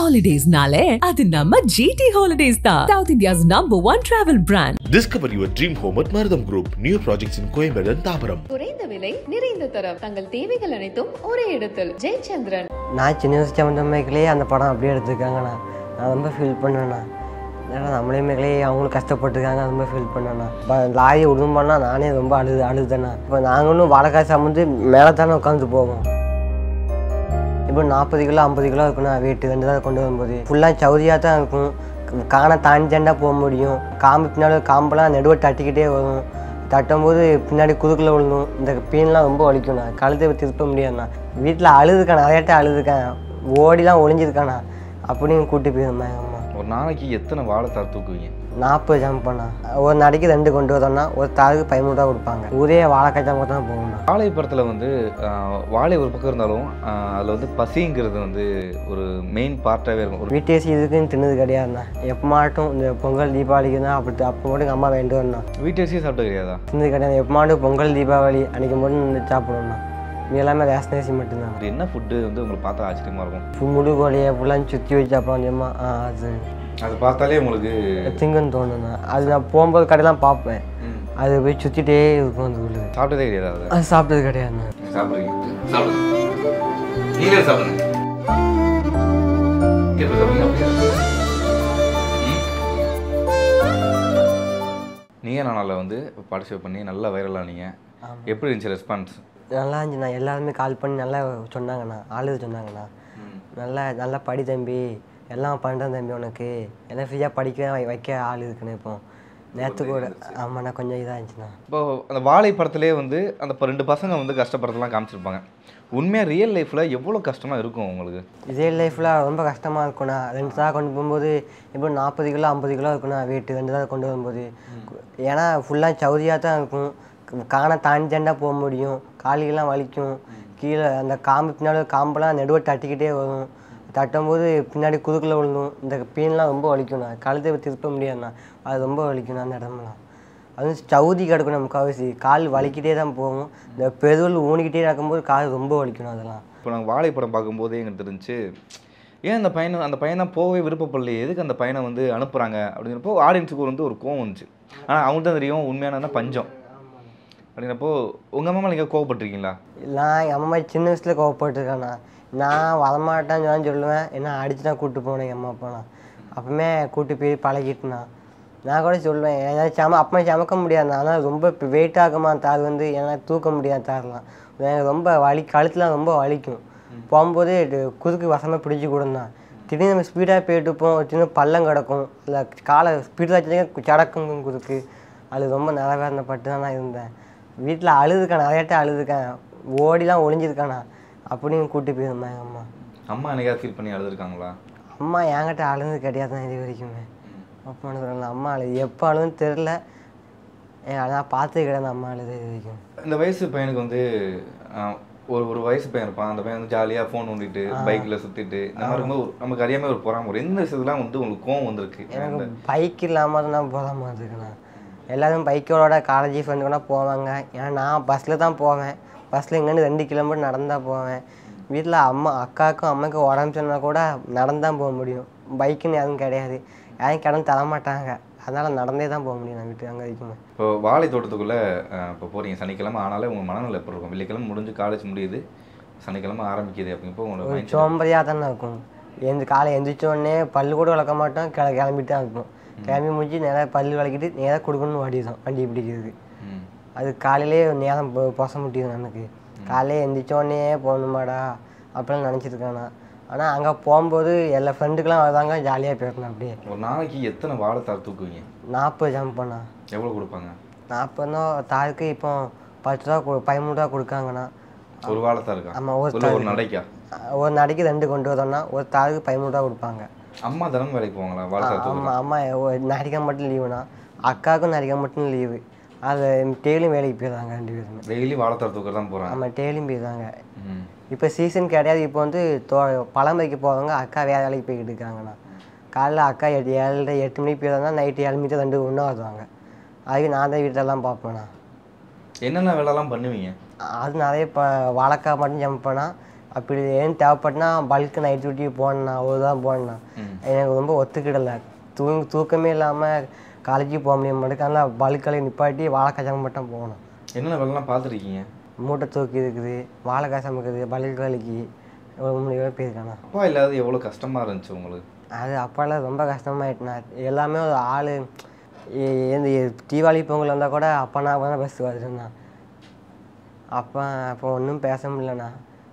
ஹாலிடேஸ்னாலே அது நம்ம ஜிடி ஹாலிடேஸ் தான் south India's number one travel brand Discover your dream home at Maradam Group. New projects in Coimbatore and Tabaram. குறைந்த விலை நிறைந்த தரம் தங்கள் தேவைகள் அனைத்தும் ஒரே இடத்தில் ஜெயச்சந்திரன் நான் சின்ன வயசு சம்மந்தமேக்கிலே அந்த படம் அப்படியே எடுத்திருக்காங்கண்ணா நான் ரொம்ப ஃபீல் பண்ணேண்ணா ஏன்னா நம்மளே மேலே அவங்களும் கஷ்டப்பட்டுருக்காங்க அது ரொம்ப ஃபீல் பண்ணேண்ணா இப்போ லாரி உடும்போனா நானே ரொம்ப அழுது அழுதுண்ணா இப்போ நாங்களும் வாழைக்காய் சம்மந்து மேலே தானே உட்காந்து போவோம் இப்போ நாற்பது கிலோ ஐம்பது கிலோ இருக்குண்ணா வெயிட்டு ரெண்டு தான் கொண்டு வரும்போது ஃபுல்லாக சௌரியாக தான் இருக்கும் காணை தாண்டி தாண்டா போக முடியும் காம்பு பின்னாடி காம்பெல்லாம் நடுவை தட்டிக்கிட்டே வரும் தட்டும்போது பின்னாடி குறுக்கில் விழுந்தும் இந்த பீன்லாம் ரொம்ப வலிக்கும்ண்ணா கழுத்தை திருப்ப முடியாதுண்ணா வீட்டில் அழுதுக்கான் நிறையாட்ட அழுதுக்கேன் ஓடிலாம் ஒளிஞ்சிருக்காண்ணா அப்படின்னு கூட்டி போயிருந்தேன் எங்கள் அம்மா ஒரு நாளைக்கு எத்தனை வாழைத்தார் தூக்குவீங்க நாற்பது ஜம்ப் பண்ணா ஒரு நடைக்கு ரெண்டு கொண்டு வரோம்னா ஒரு தாருக்கு பதிமூணு ரூபா கொடுப்பாங்க ஊரே வாழைக்காய் ஜாம்பு தான் போகணும் வாழைப்பழத்தில் வந்து ஆஹ், வாழை ஒரு பக்கம் இருந்தாலும் அதில் வந்து பசிங்கிறது வந்து ஒரு மெயின் பார்ட்டாகவே இருக்கும் ஒரு வீட்டேசி இதுக்குன்னு தின்னது கிடையாதுண்ணா எப்போ மாட்டும் இந்த பொங்கல் தீபாவளிக்கு தான் அப்படி அப்போ மட்டும் எங்கள் அம்மா வேண்டும்ண்ணா வீட்டேசியே சாப்பிட்டு கிடையாதா தின்னது கிடையாது எப்போ மாட்டும் பொங்கல் தீபாவளி அன்றைக்கி மட்டும் இந்த சாப்பிடணும்ண்ணா இது எல்லாமே ரேஷன் அரிசி மட்டும்தான் அது என்ன ஃபுட்டு வந்து உங்களுக்கு பார்த்தா ஆச்சரியமாக இருக்கும் முழு கோழியை ஃபுல்லாக சுற்றி வச்சு அப்புறம் கொஞ்சமாக ஆ அது அது பார்த்தாலே உங்களுக்கு திங்குன்னு தோணுண்ணா அது நான் போகும்போது கடையெல்லாம் பார்ப்பேன் அது போய் சுற்றிட்டே இருக்கும் அந்த உள்ளது சாப்பிட்டதே கிடையாது அது அது சாப்பிட்டது கிடையாதுண்ணா சாப்பிடுறீங்க சாப்பிடுங்க நீங்களே சாப்பிடுங்க எப்படி சாப்பிடுங்க அப்படியே நீங்கள் நாளில் வந்து பார்ட்டிசிபேட் பண்ணி நல்லா வைரல் ஆனீங்க எப்படி இருந்துச்சு ரெஸ்பான்ஸ் நல்லா இருந்துச்சுண்ணா எல்லாருமே கால் பண்ணி நல்லா சொன்னாங்கண்ணா ஆளுது சொன்னாங்கண்ணா நல்லா நல்லா படி தம்பி எல்லாம் பண்ணுறேன் தம்பி உனக்கு எல்லாம் ஃப்ரீயாக படிக்க வை- வைக்க ஆள் இருக்குண்ணே இப்போ நேற்று கூட ஆமாண்ணா கொஞ்சம் இதாக இருந்துச்சுண்ணா இப்போ அந்த வாழை படத்திலே வந்து அந்த ப- ரெண்டு பசங்க வந்து கஷ்டப்படுறதெல்லாம் காமிச்சிருப்பாங்க உண்மையாக ரியல் லைஃப்பில் எவ்வளோ கஷ்டமாக இருக்கும் உங்களுக்கு இதே லைஃப்பில் ரொம்ப கஷ்டமாக இருக்குண்ணா ரெண்டு தான் கொண்டு போகும்போது இப்போ நாற்பது கிலோ ஐம்பது கிலோ இருக்குண்ணா வெயிட்டு ரெண்டு தான் கொண்டு வரும்போது ஏன்னா ஃபுல்லாக சௌரியாக தான் இருக்கும் காணை தாண்டி தாண்டா போக முடியும் காலிகெல்லாம் வலிக்கும் கீழே அந்த காம்பு பின்னாடி காம்பெல்லாம் நடுவை தட்டிக்கிட்டே வரும் தட்டும்போது பின்னாடி குறுக்கில் விழுந்தும் இந்த பீன்லாம் ரொம்ப வலிக்கும்ண்ணா கழுத்தை திருப்ப முடியாதுண்ணா அது ரொம்ப வலிக்கும்ண்ணா அந்த இடமெல்லாம் அதுவும் சவுதி கிடக்கும் முக்கால்வாசி கால் வலிக்கிட்டே தான் போகும் இந்த பெருவல் ஊனிக்கிட்டே நடக்கும்போது கால் ரொம்ப வலிக்கணும் அதெல்லாம் இப்போ நாங்கள் வாழை படம் பார்க்கும்போதே எங்களுக்கு தெரிஞ்சு ஏன் அந்த பையனை அந்த பையனை போகவே விருப்பப்படலையே எதுக்கு அந்த பையனை வந்து அனுப்புகிறாங்க அப்படிங்கிறப்போ ஆடியன்ஸுக்கு வந்து ஒரு கோவம் வந்துச்சு ஆனால் அவங்களுக்கு தான் தெரியும் உண்மையான பஞ்சம் அப்படிங்கிறப்போ உங்கள் அம்மா நீங்கள் கோவப்பட்டிருக்கீங்களா நான் எங்கள் அம்மா மாதிரி சின்ன வயசில் கோவப்பட்டிருக்கேண்ணா நான் வரமாட்டேன்னு தான் சொல்லுவேன் என்ன அடிச்சு தான் கூப்பிட்டு போனேன் எங்கள் அம்மா அப்பா நான் அப்பவுமே கூட்டி போய் பழகிட்டுனா நான் கூட சொல்லுவேன் ஏதாவது சம அப்போ சமைக்க முடியாது ஆனால் ரொம்ப வெயிட் ஆகுமா தார் வந்து என்னால் தூக்க முடியாது தார்லாம் எனக்கு ரொம்ப வலி கழுத்துலாம் ரொம்ப வலிக்கும் போகும்போது இது குறுக்கு வசமாக பிடிச்சி கொடுந்தான் திடீர்னு நம்ம ஸ்பீடாக போயிட்டு இருப்போம் ஒரு சின்ன பள்ளம் கிடக்கும் இல்லை காலை ஸ்பீடாக வச்சுருக்க சடக்கும் குறுக்கு அது ரொம்ப நிலவேதனைப்பட்டு தான் நான் இருந்தேன் வீட்டில் அழுதுக்கேன் நிறையாட்ட அழுதுக்கேன் ஓடிலாம் ஒளிஞ்சிருக்கானா அப்படின்னு கூட்டி போயிருந்தேன் எங்கள் அம்மா அம்மா என்னைக்காவது ஃபீல் பண்ணி அழுதுருக்காங்களா அம்மா என்கிட்ட அழுது கிடையாது தான் இது வரைக்குமே அப்போ சொல்லலாம் அம்மா அழுது எப்போ அழுதுன்னு தெரில நான் பார்த்தது கிடையாது அம்மா அழுது இது வரைக்கும் இந்த வயசு பையனுக்கு வந்து ஆஹ், ஒரு ஒரு வயசு பையன் இருப்பான் அந்த பையன் வந்து ஜாலியாக ஃபோன் நோண்டிட்டு பைக்கில் சுற்றிட்டு இந்த மாதிரி இருக்கும்போது ஒரு- நமக்கு அறியாமல் ஒரு பொறாம ஒரு எந்த விஷயத்துலாம் வந்து உங்களுக்கு கோவம் வந்திருக்கு எனக்கு பைக் இல்லாமல் தான் நான் போகாம இருக்குண்ணா எல்லாரும் பைக்கோட காலேஜ் ஃப்ரெண்டு கூட போவாங்க ஏன்னா நான் பஸ்ஸில் தான் போவேன் பஸ்ஸில் இங்கேருந்து ரெண்டு கிலோமீட்டர் நடந்தா போவேன் வீட்டில் அம்மா அக்காவுக்கும் அம்மாவுக்கும் உடம்பு சொன்னால் கூட நடந்தான் போக முடியும் பைக்குன்னு யாரும் கிடையாது யாரும் கிடம் தர மாட்டாங்க அதனால் நடந்தே தான் போக முடியும் நான் வீட்டுக்கு அங்கே வரைக்குமே இப்போ வாழை தோட்டத்துக்குள்ளே இப்போ போகிறீங்க சனிக்கிழமை ஆனாலே உங்கள் மனநிலை எப்படி இருக்கும் வெள்ளிக்கிழமை முடிஞ்சு காலேஜ் முடியுது சனிக்கிழமை ஆரம்பிக்குது அப்படிங்கப்போ உங்களோட ஒரு மைண்ட் சோம்பறியாக தானே இருக்கும் எழுந்து காலை எந்திரிச்ச உடனே பல்லு கூட விளக்க மாட்டோம் கிள கிளம்பிட்டு தான் இருக்கும் கிளம்பி முடிச்சு நேராக பல்லு விளக்கிட்டு நேராக கொடுக்கணும்னு ஓடிடும் வண்டி பிடிக்கிறதுக்கு ம் அது காலையிலே நேரம் பொ- பொச முடியுது எனக்கு காலையிலே எந்திரிச்ச உடனே போகணுமாடா அப்படிலாம் நினச்சிருக்கானா ஆனால் அங்கே போகும்போது எல்லா ஃப்ரெண்டுக்கெலாம் வருவாங்க ஜாலியாக போயிருந்தேன் அப்படியே ஒரு நாளைக்கு எத்தனை வாழைத்தார் தூக்குவீங்க நாற்பது ஜம்ப் பண்ணா எவ்வளோ கொடுப்பாங்க நாற்பது தான் தாருக்கு இப்போ பத்து ரூபா கொடு பதிமூணு ரூபா கொடுக்காங்கண்ணா ஒரு வாழைத்தார் இருக்கா ஆமாம் ஒரு இல்லை ஒரு நடைக்கா ஒரு நடைக்கு ரெண்டு கொண்டு வரோம்னா ஒரு தாருக்கு பதிமூணு ரூபா கொடுப்பாங்க அம்மா தினம் வேலைக்கு போவாங்களா வாழைத்தார் தூக்கு ஆமாம் அம்மா நடிக்க மட்டும் லீவுனா அக்காவுக்கும் நடிக்க மட்டும் லீவு அது டெய்லியும் வேலைக்கு போயிடுறாங்க ரெண்டு பேருமே டெய்லி வாழைத்தார் தூக்க தான் போகிறாங்க ஆமாம் டெய்லியும் போயிடுறாங்க ம் இப்போ சீசன் கிடையாது இப்போ வந்து தோ பழம் வைக்க போகிறவங்க அக்கா வேறு வேலைக்கு போய்கிட்டு இருக்காங்கண்ணா காலைல அக்கா எட்டு ஏழரை எட்டு மணிக்கு போயிருந்தா நைட்டு ஏழு மணிக்கு ரெண்டு ஒன்றா வருவாங்க அதுக்கு நான் தான் வீட்டிலலாம் பார்ப்பேண்ணா என்னென்ன வேலைலாம் பண்ணுவீங்க அது நிறைய இப்போ வாழைக்காய் மட்டும் ஜம்ப் பண்ணால் அப்படி ஏன் தேவைப்பட்டுனா பல்க்கு நைட் டியூட்டி போனேண்ணா ஒரு தான் போனேண்ணா எனக்கு ரொம்ப ஒத்துக்கிடலை தூங்க தூக்கமே இல்லாமல் காலேஜுக்கு போக முடிய மாட்டேங்குது அதனால் பல்களை நிப்பாட்டி வாழைக்காய் மட்டும் போகணும் என்னென்ன வேலைலாம் பார்த்துருக்கீங்க மூட்டை தூக்கி இருக்குது வாழைக்காய் சமைக்கிறது பல்கு வேலைக்கு ஒரு மூணு பேர் போயிருக்காண்ணா அப்பா இல்லாத எவ்வளோ கஷ்டமாக இருந்துச்சு உங்களுக்கு அது அப்போல்லாம் ரொம்ப கஷ்டமாயிட்டுண்ணா எல்லாமே ஒரு ஆள் இந்த தீபாவளி பொங்கல் வந்தால் கூட அப்பா நான் தான் பஸ் வருதுண்ணா அப்போ அப்போ ஒன்றும் பேச முடியலண்ணா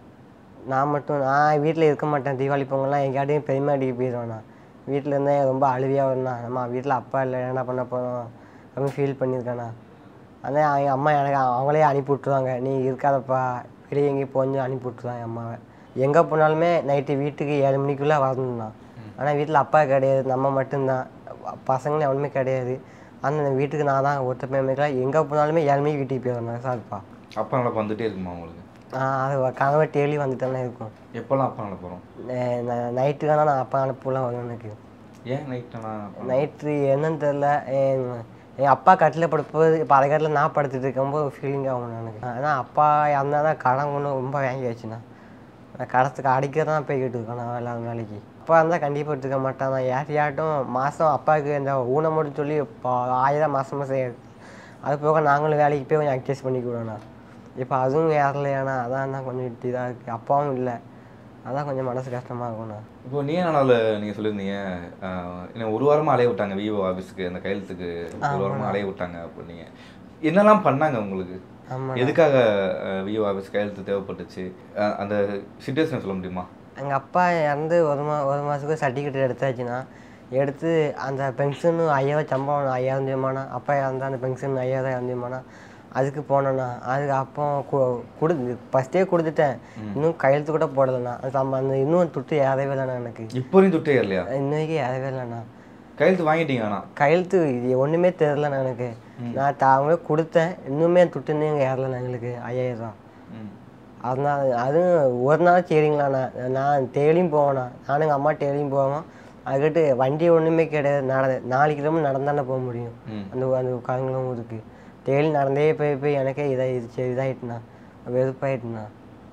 நான் மட்டும் நான் வீட்டில் இருக்க மாட்டேன் தீபாவளி பொங்கல்லாம் எங்கேயாட்டையும் பெரியமா அடிக்க போயிடுவேண்ணா வீட்டில் இருந்தால் ரொம்ப அழுவியாக வரும்ண்ணா நம்ம வீட்டில் அப்பா இல்லை என்ன பண்ண போகிறோம் அப்படின்னு ஃபீல் பண்ணியிருக்கேண்ணா அதான் எங்கள் அம்மா எனக்கு அவங்களே அனுப்பி விட்ருவாங்க நீ இருக்காதப்பா வெளியே எங்கேயும் போஞ்சு அனுப்பி விட்ருவாங்க அம்மாவை எங்கே போனாலுமே நைட்டு வீட்டுக்கு ஏழு மணிக்குள்ளே வரணும்ண்ணா ஆனால் வீட்டில் அப்பா கிடையாது நம்ம மட்டும்தான் பசங்களும் எவனுமே கிடையாது அந்த வீட்டுக்கு நான் தான் ஒருத்த பேமெண்ட்லாம் எங்கே போனாலுமே ஏழு மணிக்கு வீட்டுக்கு போயிடுவேன் சார்ப்பா அப்பா நல்லா வந்துட்டே இருக்குமா உங்களுக்கு அது கனவு டெய்லி வந்துட்டு தானே எப்போல்லாம் அப்பா நல்லா போகிறோம் இருக்கும் நைட்டுக்கான நான் அப்பா அனுப்பலாம் வரும் எனக்கு ஏன் நைட்டுனா நைட்டு என்னன்னு தெரில என் அப்பா கட்டில் படுப்போது இப்போ அதை கட்டில் நான் படுத்துட்டு இருக்கும்போது ஒரு ஃபீலிங் ஆகும் எனக்கு ஆனால் அப்பா இருந்தால் தான் கடன் ஒன்று ரொம்ப வாங்கி வச்சுண்ணா நான் கடத்துக்கு அடிக்க தான் போய்கிட்டு இருக்கேன் நான் எல்லா வேலைக்கு அப்பா இருந்தால் கண்டிப்பாக எடுத்துக்க மாட்டான் நான் யார்ட்டையாட்டும் மாதம் அப்பாவுக்கு இந்த ஊனமுன்னு சொல்லி இப்போ ஆயிரம் மாதம் மாதம் ஏறுது அது போக நாங்களும் வேலைக்கு போய் கொஞ்சம் அட்ஜஸ்ட் பண்ணிக்கிடுவோண்ணா இப்போ அதுவும் ஏறலையாண்ணா அதான் தான் கொஞ்சம் இதாக இருக்குது அப்பாவும் இல்லை அதான் கொஞ்சம் மனசு கஷ்டமாக இருக்கும்ண்ணா இப்போ நீ நாள் நீங்கள் சொல்லியிருந்தீங்க ஆஹ், என்ன ஒரு வாரமாக அலைய விட்டாங்க விவோ ஆஃபீஸுக்கு அந்த கையெழுத்துக்கு ஒரு வாரமாக அலைய விட்டாங்க அப்படின்னீங்க என்னெல்லாம் பண்ணாங்க உங்களுக்கு ஆமாம் எதுக்காக விவோ ஆஃபீஸ் கையெழுத்து தேவைப்பட்டுச்சு ஆஹ், அந்த சுச்சுவேஷன் சொல்ல முடியுமா எங்கள் அப்பா இறந்து ஒரு மா ஒரு மாதத்துக்கு சர்டிஃபிகேட் எடுத்தாச்சுன்னா எடுத்து அந்த பென்ஷனு ஐயாயிரம் சம்பளம் ஐயாயிரம் தீர்மானம் அப்பா இறந்தா அந்த பென்ஷன் ஐயாயிரம் தீர்மானம் அதுக்கு போனேண்ணா அதுக்கு அப்போ கு கொடு ஃபஸ்ட்டே கொடுத்துட்டேன் இன்னும் கையெழுத்து கூட போடலைண்ணா அது சம்ப அந்த இன்னும் துட்டு ஏறவே இல்லைண்ணா எனக்கு இப்போ வரையும் துட்டே இல்லையா இன்ன வரைக்கும் ஏறவே இல்லைண்ணா கையெழுத்து வாங்கிட்டீங்க ஆனால் கையெழுத்து இது ஒன்றுமே தெரிலண்ணா எனக்கு நான் தாங்களே கொடுத்தேன் இன்னுமே துட்டு இன்னும் இங்கே ஏறலைண்ணா எங்களுக்கு ஐயாயிரம் ரூபா அதனால அதுவும் ஒரு நாள் சரிங்களாண்ணா நான் டெய்லியும் போவேண்ணா நானும் எங்கள் அம்மா டெய்லியும் போவோம் அதுக்கிட்டு வண்டி ஒன்றுமே கிடையாது நட நாலு கிலோமீட்டர் நடந்தானே போக முடியும் ம். அந்த அந்த காலங்களும் இருக்கு டெய்லி நடந்தே போய் போய் எனக்கே இதாகிடுச்சு இதாகிட்டுண்ணா வெறுப்பாயிட்டுண்ணா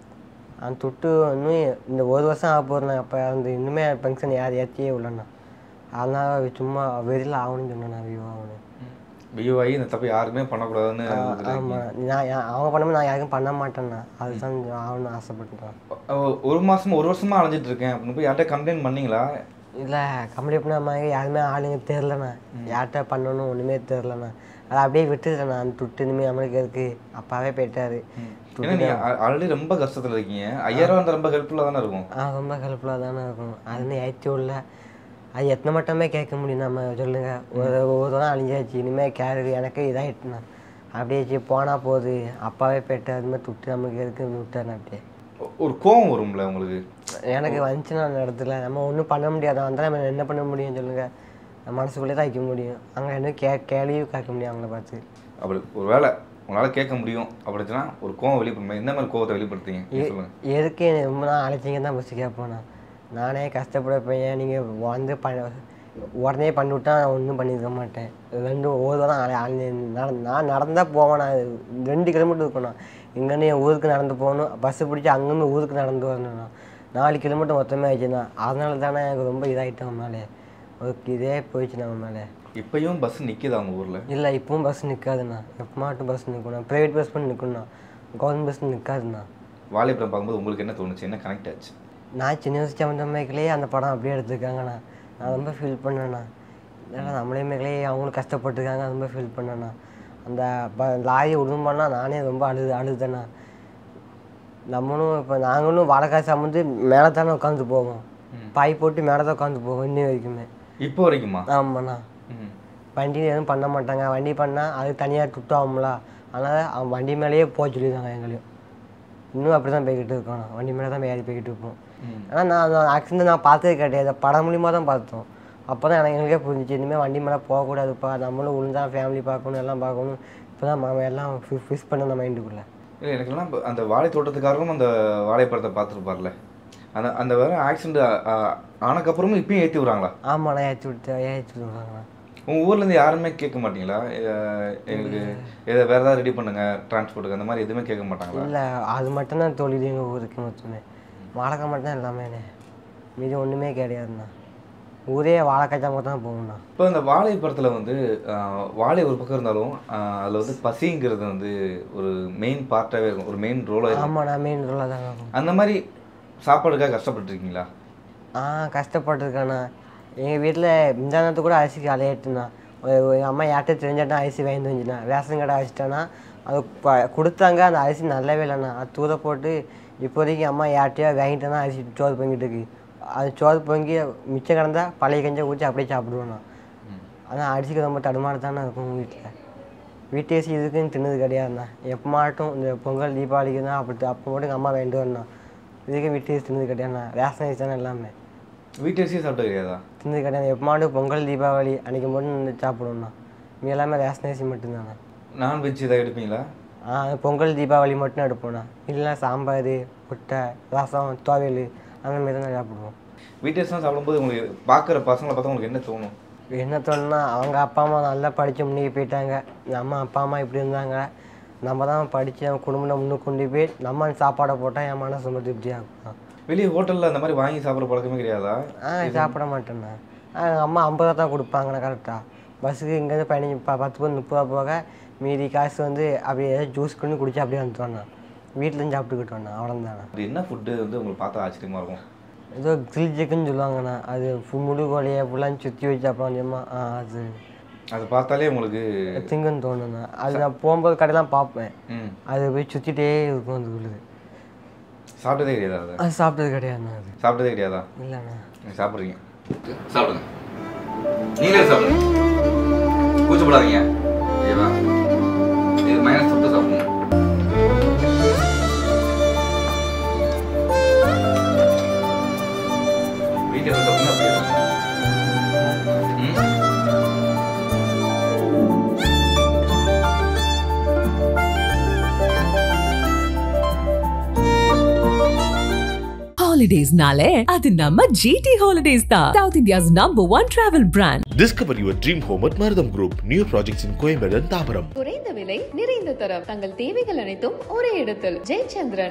அந்த துட்டு இன்னும் இந்த ஒரு வருஷம் ஆக போகிறேண்ணா அப்போ அந்த இன்னுமே பென்ஷன் யார் ஏற்றியே இல்லைண்ணா அதனால சும்மா வெறியில் ஆகணும்னு சொன்னேண்ணா விவோ ஆகணும் விவோ ஆகி இந்த தப்பு யாருமே பண்ணக்கூடாதுன்னு இதுல ஆமாம் நான் யா- அவங்க பண்ணும்போது நான் யாருக்கும் பண்ண மாட்டேண்ணா அதுதான் ஆகணும்னு ஆசைப்பட்டுட்டேன் ஒ- ஒரு மாசம் ஒரு வருஷமா அலைஞ்சிட்டு இருக்கேன் அப்படின்னு போய் யார்கிட்ட கம்ப்ளைண்ட் பண்ணீங்களா இல்லை கம்ப்ளீட் பண்ண மாதிரி யாருமே ஆளுங்க தெரிலண்ணா யார்கிட்ட பண்ணணும் ஒன்றுமே தெரிலண்ணா அதை அப்படியே விட்டுட்டேண்ணா அந்த துட்டு இனிமேல் நம்மளுக்கு இருக்கு அப்பாவே போயிட்டாரு ஏன்னா நீங்க ஆல்ரெடி ரொம்ப கஷ்டத்துல இருக்கீங்க ஐயாயிரம் ரூபா ரொம்ப ஹெல்ப்ஃபுல்லாக தானே இருக்கும் ஆ ரொம்ப ஹெல்ப்ஃபுல்லாக தானே இருக்கும் அதுன்னு ஏற்றி உள்ள அது எத்தனை மட்டுமே கேட்க முடியும் நம்ம சொல்லுங்க ஒரு ஒரு தான் அழிஞ்சாச்சு இனிமேல் கேரு எனக்கு இதாகிட்டுண்ணா அப்படியே சரி போனால் போகுது அப்பாவே போயிட்டு அது மாதிரி துட்டு நம்மளுக்கு இருக்குன்னு விட்டாருண்ணா அப்படியே ஒ- ஒரு கோவம் வரும்ல உங்களுக்கு எனக்கு வந்துச்சுன்னா அந்த இடத்துல நம்ம ஒன்றும் பண்ண முடியாது வந்தால் நம்ம என்ன பண்ண முடியும் சொல்லுங்க நம்ம மனசுக்குள்ளே தான் வைக்க முடியும் அங்கே என்ன கே கேள்வியும் கேட்க முடியும் அவங்கள பார்த்து அப்படி ஒரு வேளை உங்களால் கேட்க முடியும் அப்படின்னா ஒரு கோவம் வெளிப்படுத்த எந்த மாதிரி கோவத்தை வெளிப்படுத்துறீங்க நீங்க சொல்லுங்க எதுக்கு என்னை ரொம்ப நாள் அழைச்சிங்க தான் ஃபஸ்ட்டு கேட்பேன் நான் நானே கஷ்டப்பட பையன் நீங்கள் வந்து ப உடனே பண்ணி விட்டா நான் ஒன்றும் பண்ணியிருக்க மாட்டேன் ரெண்டு ஒரு வாரம் அலை- அலை- நட- நான் நடந்தால் போவேன் நான் ரெண்டு கிலோமீட்டர் இருக்கணும் இங்கேருந்து என் ஊருக்கு நடந்து போகணும் பஸ்ஸு பிடிச்சி அங்கேருந்து ஊருக்கு நடந்து வரணும் நான் நாலு கிலோமீட்டர் மொத்தமே ஆயிடுச்சுண்ணா அதனால தானே எனக்கு ரொம்ப இதாகிட்டேன் மேலே ஒரு இதே போயிடுச்சு நம்ம மேலே இப்பயும் பஸ் நிக்குதா உங்க ஊர்ல இல்லை இப்பவும் பஸ் நிற்காதுண்ணா எப்போ மட்டும் பஸ் நிற்கணும் ப்ரைவேட் பஸ் பண்ணி நிற்கணும்ண்ணா கவர்மெண்ட் பஸ் நிற்காதுண்ணா வாலிபுரம் பார்க்கும்போது உங்களுக்கு என்ன தோணுச்சு என்ன கனெக்ட் ஆச்சு நான் சின்ன வயசு சமந்த மேக்கலையே அந்த படம் அப்படியே எடுத்திருக்காங்கண்ணா நான் ரொம்ப ஃபீல் பண்ணேண்ணா ஏன்னா நம்மளே மேக்கலையே அவங்களும் கஷ்டப்பட்டுருக்காங்க ரொம்ப ஃபீல் பண்ணேண்ணா அந்த ப லாரி உடும்பண்ணா நானே ரொம்ப அழுது அழுதேண்ணா நம்மளும் இப்போ நாங்களும் வாழைக்காய் சமந்து மேலே தானே உட்காந்து போவோம் பாய் போட்டு மேலே தான் உட்காந்து போவோம் இன்னி வரைக்குமே இப்போ வரைக்குமா ஆமாண்ணா ம். வண்டி எதுவும் பண்ண மாட்டாங்க வண்டி பண்ணால் அது தனியாக துட்டாகும்ல அதனால் அவன் வண்டி மேலேயே போக சொல்லியிருக்காங்க எங்களையும் இன்னும் அப்படி தான் போய்கிட்டு இருக்கோம் வண்டி மேலே தான் ஏறி போய்கிட்டு இருப்போம் ஆனால் நான் அந்த ஆக்சிடென்ட் நான் பார்த்ததே கிடையாது படம் மூலியமாக தான் பார்த்தோம் அப்போ தான் எனக்கு எங்களுக்கே புரிஞ்சிச்சு இனிமேல் வண்டி மேலே போகக்கூடாதுப்பா நம்மளும் விழுந்தா ஃபேமிலி பார்க்கணும் எல்லாம் பார்க்கணும் இப்போ தான் மாமா எல்லாம் ஃபிஸ் பண்ண அந்த மைண்டுக்குள்ளே இல்லை எனக்கெல்லாம் இப்ப அந்த வாழை தோட்டத்துக்காரரும் அந்த வாழைப்பழத்தை பார்த்துருப்பார்ல அந்த அந்த வேற ஆக்சிடென்ட் ஆனக்கப்புறமும் இப்பயும் ஏற்றி விடுறாங்களா ஆமாண்ணா ஏற்றி விட்டு ஏற்றி விடுவாங்கண்ணா உங்கள் ஊர்லேருந்து யாருமே கேட்க மாட்டீங்களா அஹ் எங்களுக்கு எதை வேறு ஏதாவது ரெடி பண்ணுங்க டிரான்ஸ்போர்ட்டுக்கு அந்த மாதிரி எதுவுமே கேட்க மாட்டாங்களா இல்லை அது மட்டும்தான் தொழில் எங்கள் ஊருக்கு மொத்தமே வாழைக்காய் மட்டும் தான் எல்லாமேண்ணே மீதி ஒன்றுமே கிடையாதுண்ணா ஊரே வாழைக்காய் தான் தான் போகணுண்ணா இப்போ இந்த வாழை படத்தில் வந்து ஆஹ், வாழை ஒரு பக்கம் இருந்தாலும் அதில் வந்து பசிங்கிறது வந்து ஒரு மெயின் பார்ட்டாகவே இருக்கும் ஒரு மெயின் ரோலாக இருக்கும் ஆமாண்ணா மீன் ரோலாக தாங்க இருக்கும் அந்த மாதிரி சாப்பாடுக்காக கஷ்டப்பட்டுருக்கீங்களா ஆ கஷ்டப்பட்டிருக்கேண்ணா எங்கள் வீட்டில் இந்த நேரத்துக்கு கூட அரிசிக்கு அலையிட்டுண்ணா எங்கள் அம்மா யார்கிட்ட தெரிஞ்சாட்டா அரிசி வாங்கி வந்துச்சுண்ணா ரேஷன் கடை அரிசிட்டானா அது ப- கொடுத்தாங்க அந்த அரிசி நல்லாவே இல்லைண்ணா அது தூர போட்டு இப்போதைக்கு அம்மா யார்கிட்டயோ வாங்கிட்டேன்னா அரிசி சோறு பொங்கிட்டு இருக்கு அது சோறு பொங்கி மிச்சம் கிடந்தா பழைய கஞ்சை ஊற்றி அப்படியே சாப்பிடுவேண்ணா ஆனால் அரிசிக்கு ரொம்ப தடுமாறு தானே இருக்கும் வீட்டில் வீட்டு அரிசி இதுக்குன்னு தின்னது கிடையாதுண்ணா எப்போ மாட்டும் இந்த பொங்கல் தீபாவளிக்கு தான் அப்படி அப்போ மட்டும் எங்கள் அம்மா வேண்டு வரணும் இதுக்கு வீட்டு அரிசி தின்னது கிடையாதுண்ணா ரேஷன் அரிசி தானே எல்லாமே வீட்டு அரிசியே சாப்பிட்டது கிடையாதா தின்னது கிடையாது எப்போ மாட்டும் பொங்கல் தீபாவளி அன்றைக்கி மட்டும் நின்று சாப்பிடுவோண்ணா மீ எல்லாமே ரேஷன் அரிசி மட்டும்தாண்ணா நான்வெஜ் இதாக எடுப்பீங்களா ஆ பொங்கல் தீபாவளி மட்டும் எடுப்போண்ணா இல்லைன்னா சாம்பார் முட்டை ரசம் துவையல் அந்த மாதிரி தான் சாப்பிடுவோம் வீட்டு அரிசி தான் சாப்பிடும்போது உங்களுக்கு பார்க்குற பசங்களை பார்த்தா உங்களுக்கு என்ன தோணும் என்ன தோணுன்னா அவங்க அப்பா அம்மா நல்லா படித்து முன்னேறி போயிட்டாங்க நம்ம அப்பா அம்மா இப்படி இருந்தாங்க நம்ம தான் படித்து நம்ம குடும்பத்தை முன்னுக்கு கொண்டு போய் நம்ம சாப்பாடை போட்டால் என் மனசு ரொம்ப திருப்தியாக இருக்கும் வெளியே ஹோட்டலில் அந்த மாதிரி வாங்கி சாப்பிட்ற பழக்கமே கிடையாதா ஆ சாப்பிட மாட்டேண்ணா ஆ எங்கள் அம்மா ஐம்பது ரூபா தான் கொடுப்பாங்கண்ணா கரெக்டாக பஸ்ஸுக்கு இங்கேருந்து பதினஞ்சு ப பத்து பேர் முப்பது ரூபா போக மீதி காசு வந்து அப்படியே ஏதாவது ஜூஸ் கொண்டு குடிச்சு அப்படியே வந்துட்டோண்ணா வீட்டிலேருந்து சாப்பிட்டுக்கிட்டோண்ணா அவ்வளோதாண்ணா அது என்ன ஃபுட்டு வந்து உங்களுக்கு பார்த்தா ஆச்சரியமாக இருக்கும் ஏதோ கிரில் சிக்கன் சொல்லுவாங்கண்ணா அது ஃபு- முழு கோழியை ஃபுல்லாக சுற்றி வச்சு அப்புறம் கொஞ்சமாக ஆ அது அது பார்த்தாலே உங்களுக்கு திங்குன்னு தோணுண்ணா அது நான் போகும்போது கடையெல்லாம் பார்ப்பேன் ம் அது போய் சுற்றிட்டே இருக்கும் அது உள்ளது சாப்பிட்டதே கிடையாதா அது அது சாப்பிட்டது கிடையாதுண்ணா அது சாப்பிட்டதே கிடையாதா இல்லைண்ணா நீங்க சாப்பிட்றீங்க சாப்பிடுங்க நீங்களே சாப்பிடுங்க கூச்சப்படாதீங்க ஓகேவா இது மைனஸ் தொட்டு சாப்பிடுங்க வீட்டில் சாப்பிடுங்க அப்படியே ம் ஹாலிடேஸ்னாலே அது நம்ம ஜிடி ஹாலிடேஸ் தான் south India's number one travel brand Discover your dream home at Maradam Group. New projects in Coimbatore and Tabaram. குறைந்த விலை நிறைந்த தரம் தங்கள் தேவைகள் அனைத்தும் ஒரே இடத்தில் ஜெயச்சந்திரன்